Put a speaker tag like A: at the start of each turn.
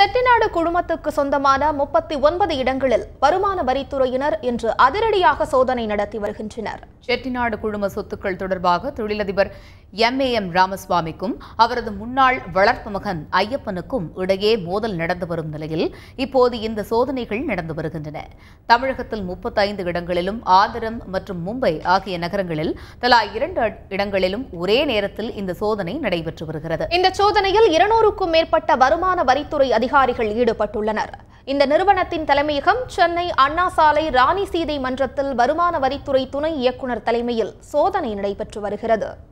A: செட்டிநாடு குழுமத்துக்கு சொந்தமான முப்பத்தி ஒன்பது இடங்களில் வருமான வரித்துறையினர் இன்று அதிரடியாக சோதனை நடத்தி வருகின்றனர்
B: செட்டிநாடு குழும சொத்துக்கள் தொடர்பாக தொழிலதிபர் எம் ஏ எம் ராமசுவாமிக்கும் அவரது முன்னாள் வளர்ப்பு மகன் ஐயப்பனுக்கும் இடையே மோதல் நடந்து வரும் நிலையில் இப்போது இந்த சோதனைகள் நடந்து வருகின்றன தமிழகத்தில் முப்பத்தைந்து இடங்களிலும் ஆந்திரம் மற்றும் மும்பை ஆகிய நகரங்களில் தலா இரண்டு இடங்களிலும் ஒரே நேரத்தில் இந்த சோதனை நடைபெற்று வருகிறது
A: இந்த சோதனையில் இருநூறுக்கும் மேற்பட்ட வருமான வரித்துறை அதிகாரிகள் ஈடுபட்டுள்ளனர் இந்த நிறுவனத்தின் தலைமையகம் சென்னை அண்ணா சாலை ராணி சீதை மன்றத்தில் வருமான வரித்துறை துணை இயக்குனர் தலைமையில் சோதனை நடைபெற்று வருகிறது